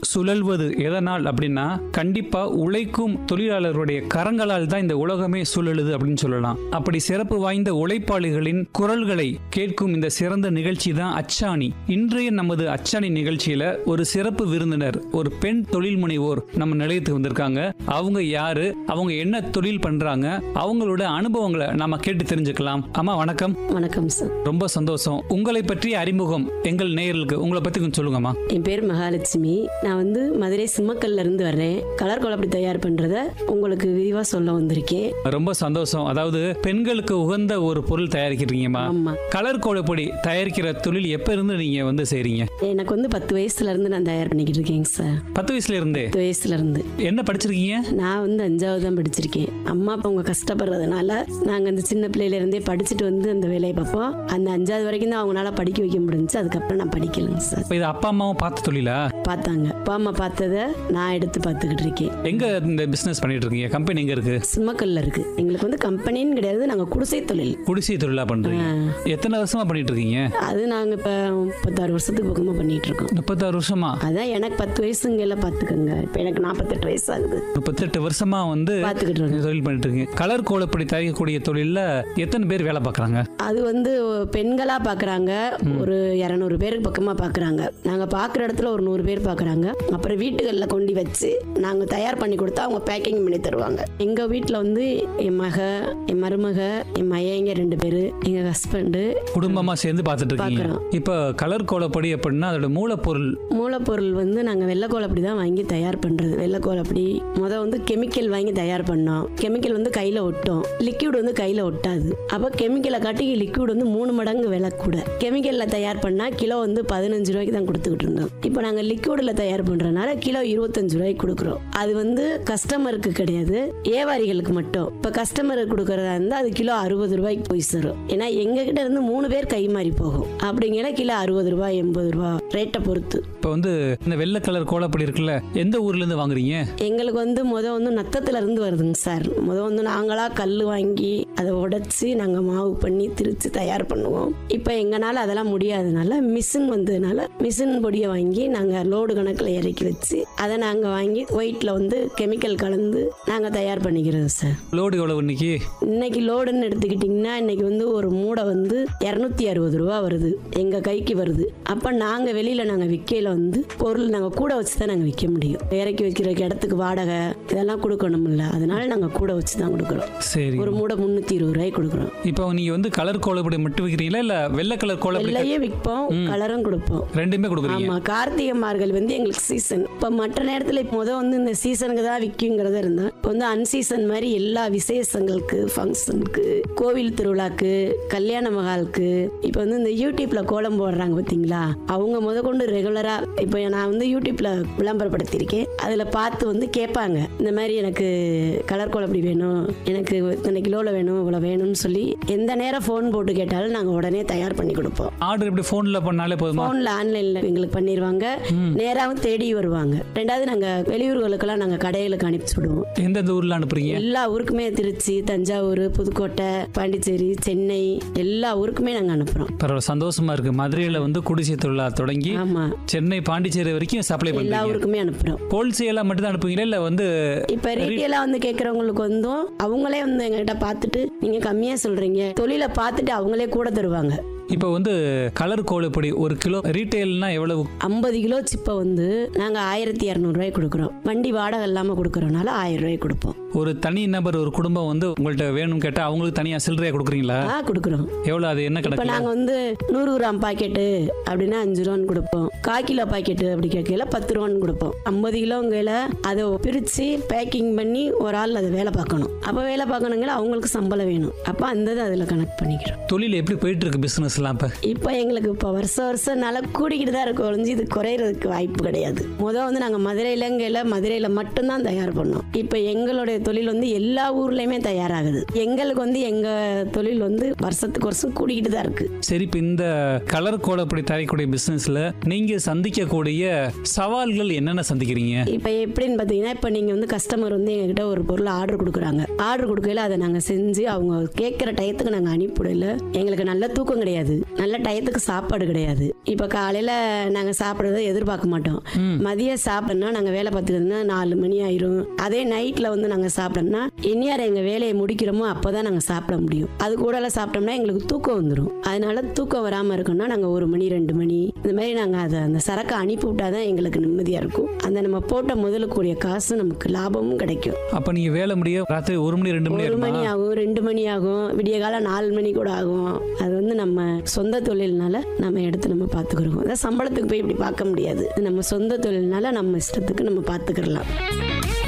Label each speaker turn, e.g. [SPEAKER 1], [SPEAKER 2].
[SPEAKER 1] சுழல்வது எதனால் அப்படின்னா கண்டிப்பா உழைக்கும் தொழிலாளர்களுடைய கரங்களால் தான் இந்த உலகமே சுழலுது அப்படின்னு சொல்லலாம் அப்படி சிறப்பு வாய்ந்த உழைப்பாளிகளின் குரல்களை கேட்கும் இந்த சிறந்த நிகழ்ச்சி தான் அச்சாணி இன்றைய நமது அச்சாணி நிகழ்ச்சியில ஒரு சிறப்பு விருந்தினர் ஒரு பெண் தொழில் முனைவோர் நம்ம நிலையத்துக்கு வந்திருக்காங்க அவங்க யாரு அவங்க என்ன தொழில் பண்றாங்க அவங்களோட அனுபவங்களை நாம கேட்டு தெரிஞ்சுக்கலாம் அம்மா வணக்கம்
[SPEAKER 2] வணக்கம் சார்
[SPEAKER 1] ரொம்ப சந்தோஷம் உங்களை பற்றிய அறிமுகம் எங்கள் நேயர்களுக்கு உங்களை பத்தி கொஞ்சம் சொல்லுங்கம்மா
[SPEAKER 2] என் பேர் மகாலட்சுமி நான் வந்து மதுரை சிம்மக்கல்ல இருந்து வர்றேன் கலர் குழப்படி தயார் பண்றத உங்களுக்கு விரிவா சொல்ல வந்திருக்கேன்
[SPEAKER 1] ரொம்ப சந்தோஷம் அதாவது பெண்களுக்கு உகந்த ஒரு பொருள் தயாரிக்கிறீங்கம்மா
[SPEAKER 2] ஆமா
[SPEAKER 1] கலர் கோலப்பொடி தயாரிக்கிற தொழில் எப்ப இருந்து நீங்க வந்து செய்றீங்க
[SPEAKER 2] எனக்கு வந்து பத்து வயசுல இருந்து நான் தயார் பண்ணிக்கிட்டு இருக்கேங்க சார்
[SPEAKER 1] பத்து வயசுல இருந்தே
[SPEAKER 2] பத்து வயசுல இருந்து
[SPEAKER 1] என்ன படிச்சிருக்கீங்க
[SPEAKER 2] நான் வந்து அஞ்சாவது தான் படிச்சிருக்கேன் அம்மா அப்பா அவங்க கஷ்டப்படுறதுனால நாங்க அந்த சின்ன பிள்ளையில இருந்தே படிச்சுட்டு வந்து அந்த வேலையை பார்ப்போம் அந்த அஞ்சாவது வரைக்கும் தான் அவங்களால படிக்க வைக்க முடிஞ்சுச்சு அதுக்கப்புறம் நான் படிக்கலைங்க சார்
[SPEAKER 1] இப்ப இது அப்பா அம்மாவும் பார்த்த தொழிலா
[SPEAKER 2] பார்த்தாங்க அப்பா அம்மா பார்த்ததை நான் எடுத்து பார்த்துக்கிட்டு இருக்கேன்
[SPEAKER 1] எங்க இந்த பிசினஸ் பண்ணிட்டு இருக்கீங்க கம்பெனி எங்க இருக்கு
[SPEAKER 2] சிம்மக்கல்ல இருக்கு எங்களுக்கு வந்து கம்பெனின்னு கிடையாது நாங்க குடிசை தொழில்
[SPEAKER 1] குடிசை தொழிலா பண்றீங்க எத்தனை வருஷமா பண்ணிட்டு இருக்கீங்க
[SPEAKER 2] அது நாங்க இப்ப முப்பத்தாறு வருஷத்துக்கு பக்கமா பண்ணிட்டு இருக்கோம்
[SPEAKER 1] முப்பத்தாறு வருஷமா
[SPEAKER 2] அதான் எனக்கு பத்து வயசுங்கல பாத்துக்கோங்க இப்ப எனக்கு நாற்பத்தெட்டு வயசு ஆகுது
[SPEAKER 1] முப்பத்தெட்டு வருஷமா வந்து
[SPEAKER 2] பாத்துக்கிட்டு இருக்கேன்
[SPEAKER 1] தொழில் பண்ணிட்டு இருக்கீங்க கலர் கோலப்பொடி தயாரிக்கக்கூடிய தொழில்ல எத்தனை பேர் வேலை பார்க்கறாங்க
[SPEAKER 2] அது வந்து பெண்களா பாக்குறாங்க ஒரு இரநூறு பேருக்கு பக்கமா பாக்குறாங்க நாங்க பாக்குற இடத்துல ஒரு நூறு பேர் பாக்குறாங்க அப்புறம் வீட்டுகள்ல கொண்டு வச்சு நாங்க தயார் பண்ணி கொடுத்தா அவங்க பேக்கிங் பண்ணி தருவாங்க எங்க வீட்டுல வந்து என் மக என் மருமக என் மையங்க ரெண்டு பேரு எங்க ஹஸ்பண்டு
[SPEAKER 1] குடும்பமா சேர்ந்து பார்த்துட்டு இருக்கீங்க
[SPEAKER 2] பார்க்கறோம்.
[SPEAKER 1] இப்ப கலர் கோலப்பொடி அப்படின்னா அதோட மூலப்பொருள்
[SPEAKER 2] மூலப்பொருள் வந்து நாங்கள் வெள்ளைக்கோல் அப்படி தான் வாங்கி தயார் பண்ணுறது வெள்ளைக்கோல் அப்படி முத வந்து கெமிக்கல் வாங்கி தயார் பண்ணோம் கெமிக்கல் வந்து கையில் ஒட்டும் லிக்விட் வந்து கையில் ஒட்டாது அப்போ கெமிக்கலை காட்டி லிக்விட் வந்து மூணு மடங்கு விலை கூட கெமிக்கலில் தயார் பண்ணால் கிலோ வந்து பதினஞ்சு ரூபாய்க்கு தான் கொடுத்துக்கிட்டு இருந்தோம் இப்போ நாங்கள் லிக்விடில் தயார் பண்ணுறதுனால கிலோ இருபத்தஞ்சு ரூபாய்க்கு கொடுக்குறோம் அது வந்து கஸ்டமருக்கு கிடையாது வியாபாரிகளுக்கு மட்டும் இப்போ கஸ்டமருக்கு கொடுக்கறதா இருந்தால் அது கிலோ அறுபது ரூபாய்க்கு போய் சேரும் ஏன்னா எங்ககிட்ட இருந்து மூணு பேர் கை மாறி போகும் அப்படிங்கிற கிலோ அறுபது ரூபாய் எண்பது ரூபாய் ரேட்டை பொறுத்து
[SPEAKER 1] இப்ப வந்து இந்த வெள்ளை கலர் கோலப்பொடி இருக்குல்ல எந்த ஊர்ல இருந்து வாங்குறீங்க
[SPEAKER 2] எங்களுக்கு வந்து முத வந்து நத்தத்துல இருந்து வருதுங்க சார் முத வந்து நாங்களா கல் வாங்கி அதை உடைச்சி நாங்கள் மாவு பண்ணி திரிச்சு தயார் பண்ணுவோம் இப்போ எங்களால் அதெல்லாம் முடியாதனால மிஷின் வந்ததுனால மிஷின் பொடியை வாங்கி நாங்கள் லோடு கணக்கில் இறக்கி வச்சு அதை நாங்கள் வாங்கி ஒயிட்டில் வந்து கெமிக்கல் கலந்து நாங்கள் தயார் பண்ணிக்கிறோம் சார்
[SPEAKER 1] லோடு எவ்வளவு இன்னைக்கு
[SPEAKER 2] இன்னைக்கு லோடுன்னு எடுத்துக்கிட்டிங்கன்னா இன்னைக்கு வந்து ஒரு மூடை வந்து இரநூத்தி அறுபது ரூபா வருது எங்கள் கைக்கு வருது அப்போ நாங்கள் வெளியில் நாங்கள் விற்கையில் வந்து பொருள் நாங்கள் கூட வச்சு தான் நாங்கள் விற்க முடியும் இறக்கி வைக்கிறதுக்கு இடத்துக்கு வாடகை இதெல்லாம் கொடுக்கணும்ல அதனால நாங்கள் கூட வச்சு தான் கொடுக்குறோம்
[SPEAKER 1] சரி
[SPEAKER 2] ஒரு மூடை முந்நூற்றி இருபது ரூபாய்க்கு கொடுக்குறோம்
[SPEAKER 1] இப்போ நீங்க வந்து கலர் கோலப்பொடி மட்டும் விற்கிறீங்களா இல்ல வெள்ளை கலர் கோலப்பொடி
[SPEAKER 2] வெள்ளையும் விற்போம் கலரும் கொடுப்போம்
[SPEAKER 1] ரெண்டுமே கொடுக்குறீங்க
[SPEAKER 2] ஆமா கார்த்திகை மார்கள் வந்து எங்களுக்கு சீசன் இப்ப மற்ற நேரத்துல இப்ப முத வந்து இந்த சீசனுக்கு தான் விற்குங்கிறத இருந்தா இப்ப வந்து அன்சீசன் மாதிரி எல்லா விசேஷங்களுக்கு ஃபங்க்ஷனுக்கு கோவில் திருவிழாக்கு கல்யாண மகாலுக்கு இப்ப வந்து இந்த யூடியூப்ல கோலம் போடுறாங்க பாத்தீங்களா அவங்க முத கொண்டு ரெகுலரா இப்ப நான் வந்து யூடியூப்ல விளம்பரப்படுத்தியிருக்கேன் அதுல பார்த்து வந்து கேட்பாங்க இந்த மாதிரி எனக்கு கலர் கோலம் அப்படி வேணும் எனக்கு இத்தனை கிலோல வேணும் இவ்வளவு வேணும்னு சொல்லி எந்த நேரம் ஃபோன் போட்டு கேட்டாலும் நாங்க உடனே தயார் பண்ணி கொடுப்போம்
[SPEAKER 1] ஆர்டர் இப்படி போன்ல பண்ணாலே போதுமா
[SPEAKER 2] போன்ல ஆன்லைன்ல எங்களுக்கு பண்ணிடுவாங்க நேராவும் தேடி வருவாங்க ரெண்டாவது நாங்க வெளியூர்களுக்கெல்லாம் நாங்க கடைகளுக்கு அனுப்பிச்சு விடுவோம்
[SPEAKER 1] எந்தெந்த ஊர்ல அனுப்புறீங்க
[SPEAKER 2] எல்லா ஊருக்குமே திருச்சி தஞ்சாவூர் புதுக்கோட்டை பாண்டிச்சேரி சென்னை எல்லா ஊருக்குமே நாங்க அனுப்புறோம்
[SPEAKER 1] பரவாயில்ல சந்தோஷமா இருக்கு மதுரையில வந்து குடிசை தொழிலா தொடங்கி
[SPEAKER 2] ஆமா
[SPEAKER 1] சென்னை பாண்டிச்சேரி வரைக்கும் சப்ளை
[SPEAKER 2] எல்லா
[SPEAKER 1] பண்றீங்க
[SPEAKER 2] ஊருக்குமே அனுப்புறோம்
[SPEAKER 1] ஹோல்சேலா மட்டும் தான் அனுப்புவீங்களா இல்ல வந்து
[SPEAKER 2] இப்ப ரீட்டெயிலா வந்து கேக்குறவங்களுக்கு வந்தும் அவங்களே வந்து எங்ககிட்ட பார்த்துட்டு நீங்க கம்மியா சொல்றீங்க தொழிலை பார்த்துட்டு அவங்களே கூட தருவாங்க
[SPEAKER 1] இப்போ வந்து கலர் கோலப்பொடி ஒரு கிலோ ரீட்டைல்னா எவ்வளவு
[SPEAKER 2] ஐம்பது கிலோ சிப்பை வந்து நாங்க ஆயிரத்தி இரநூறுவாய்க்கு கொடுக்குறோம் வண்டி வாடகை இல்லாம கொடுக்கறனால ஆயிரம் ரூபாய்க்கு கொடுப்போம்
[SPEAKER 1] ஒரு தனி நபர் ஒரு குடும்பம் வந்து உங்கள்ட்ட வேணும்னு கேட்டா அவங்களுக்கு தனியா சில்லறையா கொடுக்குறீங்களா
[SPEAKER 2] ஆ கொடுக்குறோம்
[SPEAKER 1] எவ்வளவு அது என்ன
[SPEAKER 2] இப்போ
[SPEAKER 1] கணக்கு
[SPEAKER 2] நாங்கள் வந்து நூறு கிராம் பாக்கெட்டு அப்படின்னா அஞ்சு ரூபான்னு கொடுப்போம் கால் கிலோ பாக்கெட்டு அப்படி கேட்கல பத்து ரூபான்னு கொடுப்போம் ஐம்பது கிலோங்கையில் அதை பிரித்து பேக்கிங் பண்ணி ஒரு ஆள் அதை வேலை பார்க்கணும் அப்போ வேலை பார்க்கணுங்கள அவங்களுக்கு சம்பளம் வேணும் அப்போ அந்த இதை அதில் கனெக்ட் பண்ணிக்கிறோம்
[SPEAKER 1] தொழில் எப்படி போயிட்டு இருக்கு பிசினஸ் எல்லாம் இப்ப
[SPEAKER 2] இப்போ எங்களுக்கு இப்போ வருஷம் வருஷம் நல்லா கூடிக்கிட்டு தான் இருக்கும் ஒழிஞ்சு இது குறையிறதுக்கு வாய்ப்பு கிடையாது முதல் வந்து நாங்கள் மதுரையிலங்கையில் மதுரையில் மட்டும்தான் தயார் பண்ணோம் இப்போ எங்களுடைய தொழில் வந்து எல்லா ஊர்லேயுமே தயாராகுது எங்களுக்கு வந்து எங்கள் தொழில் வந்து வருஷத்துக்கு வருஷம் கூடிக்கிட்டு தான் இருக்குது
[SPEAKER 1] சரி இப்ப இந்த கலர் கோலப்பொடி தயாரிக்கக்கூடிய பிசினஸ்ல நீங்க சந்திக்கக்கூடிய சவால்கள் என்னென்ன சந்திக்கிறீங்க
[SPEAKER 2] இப்போ எப்படின்னு பார்த்தீங்கன்னா இப்போ நீங்கள் வந்து கஸ்டமர் வந்து எங்ககிட்ட ஒரு பொருள் ஆர்டர் கொடுக்குறாங்க ஆர்டர் கொடுக்கையில அதை நாங்கள் செஞ்சு அவங்க கேட்குற டயத்துக்கு நாங்கள் அனுப்பிவிடல எங்களுக்கு நல்ல தூக்கம் கிடையாது கிடையாது நல்ல டயத்துக்கு சாப்பாடு கிடையாது இப்போ காலையில் நாங்கள் சாப்பிட்றத எதிர்பார்க்க மாட்டோம் மதியம் சாப்பிட்டோம்னா நாங்கள் வேலை பார்த்துக்கிறதுனா நாலு மணி ஆயிரும் அதே நைட்டில் வந்து நாங்கள் சாப்பிட்டோம்னா எந்நேரம் எங்கள் வேலையை முடிக்கிறோமோ அப்போ தான் நாங்கள் சாப்பிட முடியும் அது கூடலாம் சாப்பிட்டோம்னா எங்களுக்கு தூக்கம் வந்துடும் அதனால தூக்கம் வராமல் இருக்கணும்னா நாங்கள் ஒரு மணி ரெண்டு மணி இந்த மாதிரி நாங்கள் அதை அந்த சரக்கை அனுப்பி விட்டாதான் எங்களுக்கு நிம்மதியாக இருக்கும் அந்த நம்ம போட்ட முதலுக்குரிய காசு நமக்கு லாபமும் கிடைக்கும்
[SPEAKER 1] அப்ப நீங்க வேலை முடிய ராத்திரி ஒரு மணி ரெண்டு மணி
[SPEAKER 2] ஒரு மணி
[SPEAKER 1] ஆகுமா
[SPEAKER 2] ஆகும் ரெண்டு மணி ஆகும் விடிய காலம் நாலு மணி கூட ஆகும் அது வந்து நம்ம சொந்த தொழில்னால நம்ம எடுத்து நம்ம பார்த்துக்கிறோம் அதான் சம்பளத்துக்கு போய் இப்படி பார்க்க முடியாது இது நம்ம சொந்த தொழில்னால நம்ம இஷ்டத்துக்கு நம்ம பார்த்துக்கிறலாம்